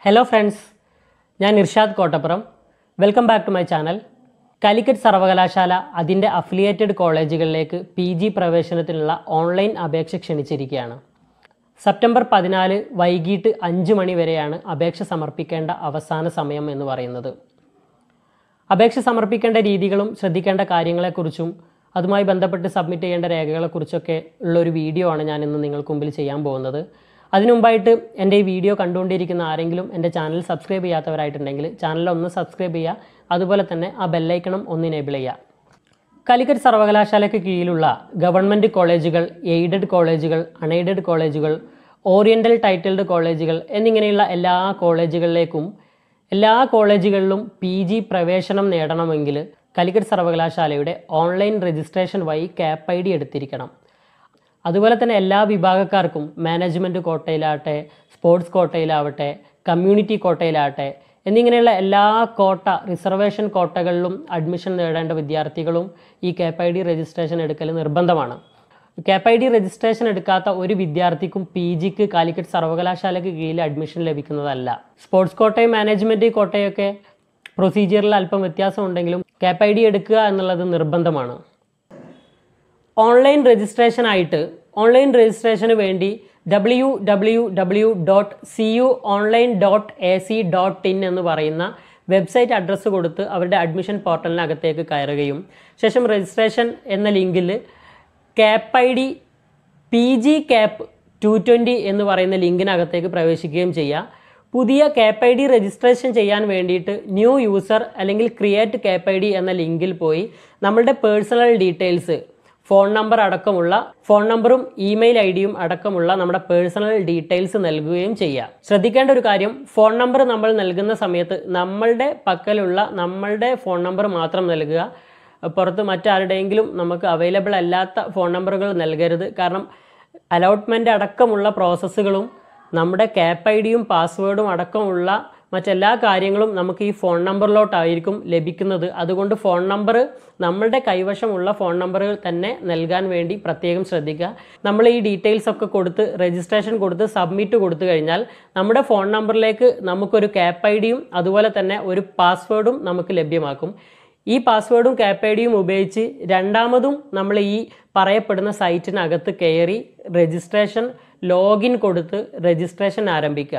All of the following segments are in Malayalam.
ഹലോ ഫ്രണ്ട്സ് ഞാൻ Irshad Kottappuram welcome back to my channel Calicut സർവകലാശാല അതിൻ്റെ അഫിലിയേറ്റഡ് കോളേജുകളിലേക്ക് പി ജി പ്രവേശനത്തിനുള്ള ഓൺലൈൻ അപേക്ഷ ക്ഷണിച്ചിരിക്കുകയാണ് സെപ്റ്റംബർ പതിനാല് വൈകിട്ട് അഞ്ച് മണി വരെയാണ് അപേക്ഷ സമർപ്പിക്കേണ്ട അവസാന സമയം എന്ന് പറയുന്നത് അപേക്ഷ സമർപ്പിക്കേണ്ട രീതികളും ശ്രദ്ധിക്കേണ്ട കാര്യങ്ങളെക്കുറിച്ചും അതുമായി ബന്ധപ്പെട്ട് സബ്മിറ്റ് ചെയ്യേണ്ട രേഖകളെക്കുറിച്ചൊക്കെ ഉള്ളൊരു വീഡിയോ ആണ് ഞാൻ ഇന്ന് നിങ്ങൾക്ക് മുമ്പിൽ ചെയ്യാൻ പോകുന്നത് അതിനു മുമ്പായിട്ട് എൻ്റെ ഈ വീഡിയോ കണ്ടുകൊണ്ടിരിക്കുന്ന ആരെങ്കിലും എൻ്റെ ചാനൽ സബ്സ്ക്രൈബ് ചെയ്യാത്തവരായിട്ടുണ്ടെങ്കിൽ ചാനൽ ഒന്ന് സബ്സ്ക്രൈബ് ചെയ്യുക അതുപോലെ തന്നെ ആ ബെല്ലൈക്കണം ഒന്ന് എനേബിൾ ചെയ്യുക കാലിക്കറ്റ് സർവകലാശാലയ്ക്ക് കീഴിലുള്ള ഗവൺമെൻറ് കോളേജുകൾ എയ്ഡഡ് കോളേജുകൾ അൺഎയ്ഡഡ് കോളേജുകൾ ഓറിയൻ്റൽ ടൈറ്റിൽഡ് കോളേജുകൾ എന്നിങ്ങനെയുള്ള എല്ലാ കോളേജുകളിലേക്കും എല്ലാ കോളേജുകളിലും പി ജി പ്രവേശനം നേടണമെങ്കിൽ കാലിക്കറ്റ് സർവകലാശാലയുടെ ഓൺലൈൻ രജിസ്ട്രേഷൻ വഴി ക്യാപ്പ് ഐ ഡി എടുത്തിരിക്കണം അതുപോലെ തന്നെ എല്ലാ വിഭാഗക്കാർക്കും മാനേജ്മെൻറ്റ് കോട്ടയിലാവട്ടെ സ്പോർട്സ് കോട്ടയിലാവട്ടെ കമ്മ്യൂണിറ്റി കോട്ടയിലാവട്ടെ എന്നിങ്ങനെയുള്ള എല്ലാ കോട്ട റിസർവേഷൻ കോട്ടകളിലും അഡ്മിഷൻ നേടേണ്ട വിദ്യാർത്ഥികളും ഈ കേപ്പ് ഐ ഡി രജിസ്ട്രേഷൻ എടുക്കൽ നിർബന്ധമാണ് കേപ്പ് ഐ ഡി രജിസ്ട്രേഷൻ എടുക്കാത്ത ഒരു വിദ്യാർത്ഥിക്കും പി ജിക്ക് കാലിക്കറ്റ് സർവകലാശാലയ്ക്ക് കീഴിൽ അഡ്മിഷൻ ലഭിക്കുന്നതല്ല സ്പോർട്സ് കോട്ടയും മാനേജ്മെൻറ്റ് കോട്ടയൊക്കെ പ്രൊസീജിയറിൽ അല്പം വ്യത്യാസമുണ്ടെങ്കിലും കേപ്പ് ഐ ഡി എടുക്കുക എന്നുള്ളത് നിർബന്ധമാണ് ഓൺലൈൻ രജിസ്ട്രേഷൻ ആയിട്ട് ഓൺലൈൻ രജിസ്ട്രേഷന് വേണ്ടി W W W dot C U online dot A C dot in എന്ന് പറയുന്ന വെബ്സൈറ്റ് അഡ്രസ്സ് കൊടുത്ത് അവരുടെ അഡ്മിഷൻ പോർട്ടലിനകത്തേക്ക് കയറുകയും ശേഷം രജിസ്ട്രേഷൻ എന്ന ലിങ്കിൽ CAP I D P G CAP two twenty എന്ന് പറയുന്ന ലിങ്കിനകത്തേക്ക് പ്രവേശിക്കുകയും ചെയ്യുക പുതിയ ക്യാപ്പ് ഐ ഡി രജിസ്ട്രേഷൻ ചെയ്യാൻ വേണ്ടിയിട്ട് ന്യൂ യൂസർ അല്ലെങ്കിൽ ക്രിയേറ്റ് ക്യാപ്പ് ഐ ഡി എന്ന ലിങ്കിൽ പോയി നമ്മളുടെ പേഴ്സണൽ ഡീറ്റെയിൽസ് ഫോൺ നമ്പർ അടക്കമുള്ള ഫോൺ നമ്പറും ഇമെയിൽ ഐ ഡിയും അടക്കമുള്ള നമ്മുടെ പേഴ്സണൽ ഡീറ്റെയിൽസ് നൽകുകയും ചെയ്യുക ശ്രദ്ധിക്കേണ്ട ഒരു കാര്യം ഫോൺ നമ്പർ നമ്മൾ നൽകുന്ന സമയത്ത് നമ്മളുടെ പക്കലുള്ള നമ്മളുടെ ഫോൺ നമ്പർ മാത്രം നൽകുക പുറത്ത് മറ്റാരുടെയെങ്കിലും നമുക്ക് അവൈലബിൾ അല്ലാത്ത ഫോൺ നമ്പറുകൾ നൽകരുത് കാരണം അലോട്ട്മെൻ്റ് അടക്കമുള്ള പ്രോസസ്സുകളും നമ്മുടെ ക്യാപ്പ് ഐ ഡിയും പാസ്വേഡും അടക്കമുള്ള മറ്റെല്ലാ കാര്യങ്ങളും നമുക്ക് ഈ ഫോൺ നമ്പറിലോട്ടായിരിക്കും ലഭിക്കുന്നത് അതുകൊണ്ട് ഫോൺ നമ്പർ നമ്മളുടെ കൈവശമുള്ള ഫോൺ നമ്പറുകൾ തന്നെ നൽകാൻ വേണ്ടി പ്രത്യേകം ശ്രദ്ധിക്കുക നമ്മൾ ഈ ഡീറ്റെയിൽസ് ഒക്കെ കൊടുത്ത് രജിസ്ട്രേഷൻ കൊടുത്ത് സബ്മിറ്റ് കൊടുത്തു കഴിഞ്ഞാൽ നമ്മുടെ ഫോൺ നമ്പറിലേക്ക് നമുക്കൊരു ക്യാപ്പ് ഐ ഡിയും അതുപോലെ തന്നെ ഒരു പാസ്വേഡും നമുക്ക് ലഭ്യമാക്കും ഈ പാസ്വേഡും ക്യാപ്പ് ഐ ഡിയും ഉപയോഗിച്ച് രണ്ടാമതും നമ്മൾ ഈ പറയപ്പെടുന്ന സൈറ്റിനകത്ത് കയറി രജിസ്ട്രേഷൻ ലോഗിൻ കൊടുത്ത് രജിസ്ട്രേഷൻ ആരംഭിക്കുക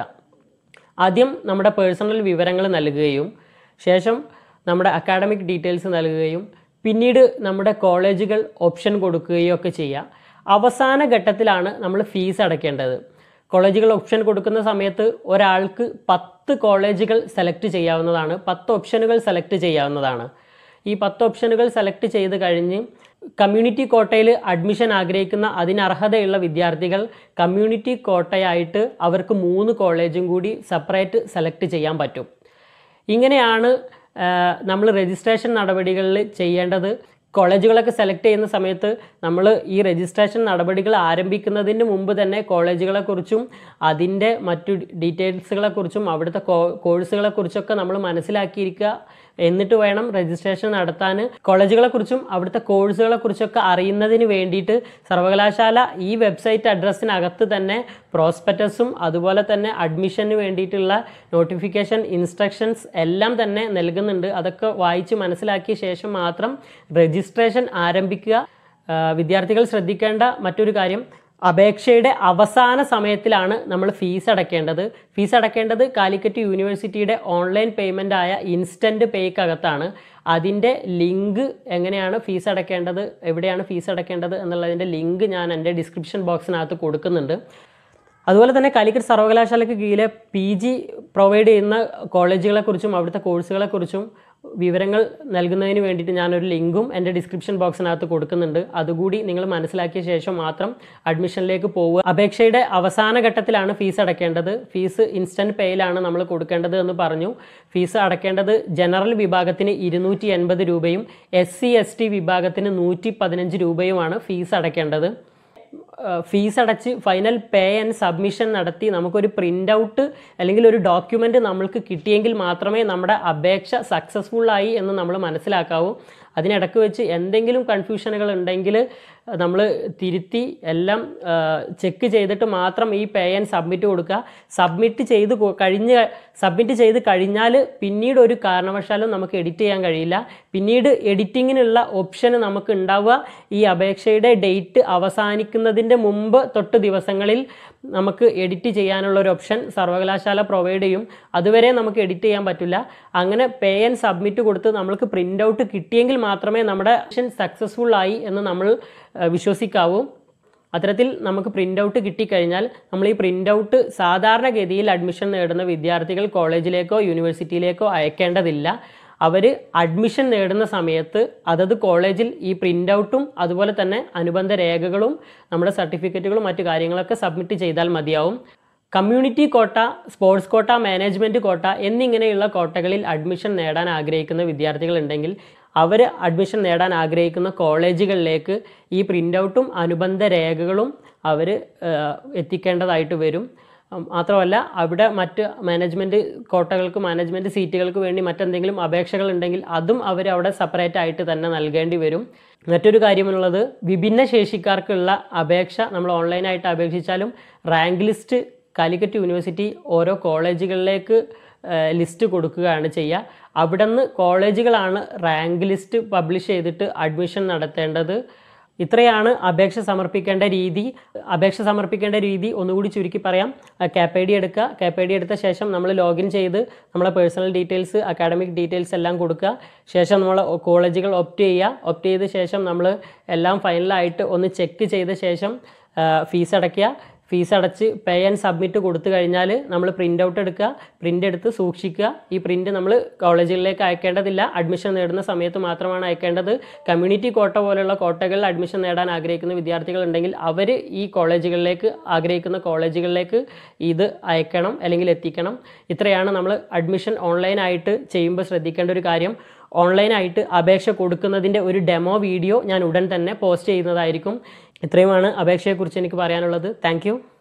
ആദ്യം നമ്മുടെ പേഴ്സണൽ വിവരങ്ങൾ നൽകുകയും ശേഷം നമ്മുടെ അക്കാഡമിക് ഡീറ്റെയിൽസ് നൽകുകയും പിന്നീട് നമ്മുടെ കോളേജുകൾ ഓപ്ഷൻ കൊടുക്കുകയും ഒക്കെ ചെയ്യുക അവസാന ഘട്ടത്തിലാണ് നമ്മൾ ഫീസ് അടയ്ക്കേണ്ടത് കോളേജുകൾ ഓപ്ഷൻ കൊടുക്കുന്ന സമയത്ത് ഒരാൾക്ക് പത്ത് കോളേജുകൾ സെലക്ട് ചെയ്യാവുന്നതാണ് പത്ത് ഓപ്ഷനുകൾ സെലക്ട് ചെയ്യാവുന്നതാണ് ഈ പത്ത് ഓപ്ഷനുകൾ സെലക്ട് ചെയ്ത് കഴിഞ്ഞ് കമ്മ്യൂണിറ്റി കോട്ടയിൽ അഡ്മിഷൻ ആഗ്രഹിക്കുന്ന അതിനർഹതയുള്ള വിദ്യാർത്ഥികൾ കമ്മ്യൂണിറ്റി കോട്ടയായിട്ട് അവർക്ക് മൂന്ന് കോളേജും കൂടി സെപ്പറേറ്റ് സെലക്ട് ചെയ്യാൻ പറ്റും ഇങ്ങനെയാണ് നമ്മൾ രജിസ്ട്രേഷൻ നടപടികളിൽ ചെയ്യേണ്ടത് കോളേജുകളൊക്കെ സെലക്ട് ചെയ്യുന്ന സമയത്ത് നമ്മൾ ഈ രജിസ്ട്രേഷൻ നടപടികൾ ആരംഭിക്കുന്നതിന് മുമ്പ് തന്നെ കോളേജുകളെക്കുറിച്ചും അതിൻ്റെ മറ്റു ഡീറ്റെയിൽസുകളെക്കുറിച്ചും അവിടുത്തെ കോ കോഴ്സുകളെക്കുറിച്ചൊക്കെ നമ്മൾ മനസ്സിലാക്കിയിരിക്കുക എന്നിട്ട് വേണം രജിസ്ട്രേഷൻ നടത്താൻ കോളേജുകളെക്കുറിച്ചും അവിടുത്തെ കോഴ്സുകളെക്കുറിച്ചൊക്കെ അറിയുന്നതിന് വേണ്ടിയിട്ട് സർവകലാശാല ഈ വെബ്സൈറ്റ് അഡ്രസ്സിനകത്ത് തന്നെ പ്രോസ്പെക്ടസും അതുപോലെ തന്നെ അഡ്മിഷന് വേണ്ടിയിട്ടുള്ള നോട്ടിഫിക്കേഷൻ ഇൻസ്ട്രക്ഷൻസ് എല്ലാം തന്നെ നൽകുന്നുണ്ട് അതൊക്കെ വായിച്ച് മനസ്സിലാക്കിയ ശേഷം മാത്രം രജിസ്ട്രേഷൻ ആരംഭിക്കുക വിദ്യാർത്ഥികൾ ശ്രദ്ധിക്കേണ്ട മറ്റൊരു കാര്യം അപേക്ഷയുടെ അവസാന സമയത്തിലാണ് നമ്മൾ ഫീസ് അടയ്ക്കേണ്ടത് ഫീസ് അടയ്ക്കേണ്ടത് കാലിക്കറ്റ് യൂണിവേഴ്സിറ്റിയുടെ ഓൺലൈൻ പേയ്മെൻ്റ് ആയ ഇൻസ്റ്റൻറ്റ് പേയ്ക്കകത്താണ് അതിൻ്റെ ലിങ്ക് എങ്ങനെയാണ് ഫീസ് അടയ്ക്കേണ്ടത് എവിടെയാണ് ഫീസ് അടയ്ക്കേണ്ടത് എന്നുള്ളതിൻ്റെ ലിങ്ക് ഞാൻ എൻ്റെ ഡിസ്ക്രിപ്ഷൻ ബോക്സിനകത്ത് കൊടുക്കുന്നുണ്ട് അതുപോലെ തന്നെ കാലിക്കറ്റ് സർവകലാശാലയ്ക്ക് കീഴിലെ പി ജി പ്രൊവൈഡ് ചെയ്യുന്ന കോളേജുകളെക്കുറിച്ചും അവിടുത്തെ കോഴ്സുകളെക്കുറിച്ചും വിവരങ്ങൾ നൽകുന്നതിന് വേണ്ടിയിട്ട് ഞാനൊരു ലിങ്കും എൻ്റെ ഡിസ്ക്രിപ്ഷൻ ബോക്സിനകത്ത് കൊടുക്കുന്നുണ്ട് അതുകൂടി നിങ്ങൾ മനസ്സിലാക്കിയ ശേഷം മാത്രം അഡ്മിഷനിലേക്ക് പോവുക അപേക്ഷയുടെ അവസാന ഘട്ടത്തിലാണ് ഫീസ് അടയ്ക്കേണ്ടത് ഫീസ് ഇൻസ്റ്റൻറ്റ് പേയിലാണ് നമ്മൾ കൊടുക്കേണ്ടത് എന്ന് പറഞ്ഞു ഫീസ് അടയ്ക്കേണ്ടത് ജനറൽ വിഭാഗത്തിന് ഇരുന്നൂറ്റി എൺപത് രൂപയും എസ് സി എസ് ടി വിഭാഗത്തിന് നൂറ്റി പതിനഞ്ച് രൂപയുമാണ് ഫീസ് അടയ്ക്കേണ്ടത് ഫീസ് അടച്ച് ഫൈനൽ പേ ആൻഡ് സബ്മിഷൻ നടത്തി നമുക്കൊരു പ്രിൻ്റ് ഔട്ട് അല്ലെങ്കിൽ ഒരു ഡോക്യുമെൻ്റ് നമ്മൾക്ക് കിട്ടിയെങ്കിൽ മാത്രമേ നമ്മുടെ അപേക്ഷ സക്സസ്ഫുൾ ആയി എന്ന് നമ്മൾ മനസ്സിലാക്കാവൂ അതിനിടക്ക് വെച്ച് എന്തെങ്കിലും കൺഫ്യൂഷനുകൾ ഉണ്ടെങ്കിൽ നമ്മൾ തിരുത്തി എല്ലാം ചെക്ക് ചെയ്തിട്ട് മാത്രം ഈ പേ ആൻഡ് സബ്മിറ്റ് കൊടുക്കുക സബ്മിറ്റ് ചെയ്ത് കൊ- കഴിഞ്ഞ് സബ്മിറ്റ് ചെയ്ത് കഴിഞ്ഞാൽ പിന്നീട് ഒരു കാരണവശാലും നമുക്ക് എഡിറ്റ് ചെയ്യാൻ കഴിയില്ല പിന്നീട് എഡിറ്റിങ്ങിനുള്ള ഓപ്ഷൻ നമുക്ക് ഉണ്ടാവുക ഈ അപേക്ഷയുടെ ഡേറ്റ് അവസാനിക്കുന്നതിൻ്റെ മുമ്പ് തൊട്ട് ദിവസങ്ങളിൽ നമുക്ക് എഡിറ്റ് ചെയ്യാനുള്ള ഒരു ഓപ്ഷൻ സർവകലാശാല പ്രൊവൈഡ് ചെയ്യും അതുവരെ നമുക്ക് എഡിറ്റ് ചെയ്യാൻ പറ്റില്ല അങ്ങനെ പേ ആൻഡ് സബ്മിറ്റ് കൊടുത്ത് നമ്മൾക്ക് പ്രിൻ്റ് ഔട്ട് കിട്ടിയെങ്കിൽ മാത്രമേ നമ്മുടെ ഓപ്ഷൻ സക്സസ്ഫുൾ ആയി എന്ന് നമ്മൾ ഏഹ്, വിശ്വസിക്കാവൂ അത്തരത്തിൽ നമുക്ക് പ്രിൻ്റ് ഔട്ട് കിട്ടിക്കഴിഞ്ഞാൽ നമ്മൾ ഈ പ്രിൻ്റ് ഔട്ട് സാധാരണഗതിയിൽ അഡ്മിഷൻ നേടുന്ന വിദ്യാർത്ഥികൾ കോളേജിലേക്കോ യൂണിവേഴ്സിറ്റിയിലേക്കോ അയക്കേണ്ടതില്ല അവർ അഡ്മിഷൻ നേടുന്ന സമയത്ത് അതത് കോളേജിൽ ഈ പ്രിൻ്റ് ഔട്ടും അതുപോലെ തന്നെ അനുബന്ധ രേഖകളും നമ്മുടെ സർട്ടിഫിക്കറ്റുകളും മറ്റു കാര്യങ്ങളൊക്കെ സബ്മിറ്റ് ചെയ്താൽ മതിയാവും community quota sports quota management കോട്ട എന്നിങ്ങനെയുള്ള കോട്ടകളിൽ അഡ്മിഷൻ നേടാൻ ആഗ്രഹിക്കുന്ന വിദ്യാർത്ഥികൾ ഉണ്ടെങ്കിൽ അവർ അഡ്മിഷൻ നേടാൻ ആഗ്രഹിക്കുന്ന കോളേജുകളിലേക്ക് ഈ പ്രിൻ്റ് ഔട്ടും അനുബന്ധ രേഖകളും അവർ എത്തിക്കേണ്ടതായിട്ട് വരും ഉം, മാത്രമല്ല അവിടെ മറ്റ് മാനേജ്മെൻറ്റ് കോട്ടകൾക്ക് മാനേജ്മെൻറ്റ് സീറ്റുകൾക്ക് വേണ്ടി മറ്റെന്തെങ്കിലും അപേക്ഷകൾ ഉണ്ടെങ്കിൽ അതും അവർ അവിടെ സെപ്പറേറ്റ് ആയിട്ട് തന്നെ നൽകേണ്ടി വരും മറ്റൊരു കാര്യമുള്ളത് വിഭിന്ന ശേഷിക്കാർക്കുള്ള അപേക്ഷ നമ്മൾ ഓൺലൈനായിട്ട് അപേക്ഷിച്ചാലും റാങ്ക് ലിസ്റ്റ് കാലിക്കറ്റ് യൂണിവേഴ്സിറ്റി ഓരോ കോളേജുകളിലേക്ക് ലിസ്റ്റ് കൊടുക്കുകയാണ് ചെയ്യുക അവിടെ നിന്ന് കോളേജുകളാണ് റാങ്ക് ലിസ്റ്റ് പബ്ലിഷ് ചെയ്തിട്ട് അഡ്മിഷൻ നടത്തേണ്ടത് ഇത്രയാണ് അപേക്ഷ സമർപ്പിക്കേണ്ട രീതി അപേക്ഷ സമർപ്പിക്കേണ്ട രീതി ഒന്നുകൂടി ചുരുക്കി പറയാം കാപ്പ് ഐ ഡി എടുക്കുക കാപ്പ് ഐ ഡി എടുത്ത ശേഷം നമ്മൾ ലോഗിൻ ചെയ്ത് നമ്മളെ പേഴ്സണൽ ഡീറ്റെയിൽസ് അക്കാഡമിക് ഡീറ്റെയിൽസ് എല്ലാം കൊടുക്കുക ശേഷം നമ്മൾ കോളേജുകൾ ഒപ്റ്റ് ചെയ്യുക ഒപ്റ്റ് ചെയ്ത ശേഷം നമ്മൾ എല്ലാം ഫൈനലായിട്ട് ഒന്ന് ചെക്ക് ചെയ്ത ശേഷം ഫീസ് അടയ്ക്കുക ഫീസ് അടച്ച് പേ ആൻഡ് സബ്മിറ്റ് കൊടുത്തു കഴിഞ്ഞാൽ നമ്മൾ പ്രിൻ്റ് ഔട്ട് എടുക്കുക പ്രിൻ്റ് എടുത്ത് സൂക്ഷിക്കുക ഈ പ്രിൻ്റ് നമ്മൾ കോളേജുകളിലേക്ക് അയക്കേണ്ടതില്ല അഡ്മിഷൻ നേടുന്ന സമയത്ത് മാത്രമാണ് അയക്കേണ്ടത് കമ്മ്യൂണിറ്റി കോട്ട പോലെയുള്ള കോട്ടകളിൽ അഡ്മിഷൻ നേടാൻ ആഗ്രഹിക്കുന്ന വിദ്യാർത്ഥികൾ ഉണ്ടെങ്കിൽ അവർ ഈ കോളേജുകളിലേക്ക് ആഗ്രഹിക്കുന്ന കോളേജുകളിലേക്ക് ഇത് അയക്കണം അല്ലെങ്കിൽ എത്തിക്കണം ഇത്രയാണ് നമ്മൾ അഡ്മിഷൻ ഓൺലൈനായിട്ട് ചെയ്യുമ്പോൾ ശ്രദ്ധിക്കേണ്ട ഒരു കാര്യം ഓൺലൈനായിട്ട് അപേക്ഷ കൊടുക്കുന്നതിൻ്റെ ഒരു ഡെമോ വീഡിയോ ഞാൻ ഉടൻ തന്നെ പോസ്റ്റ് ചെയ്യുന്നതായിരിക്കും ഇത്രയുമാണ് അപേക്ഷയെക്കുറിച്ച് എനിക്ക് പറയാനുള്ളത് താങ്ക്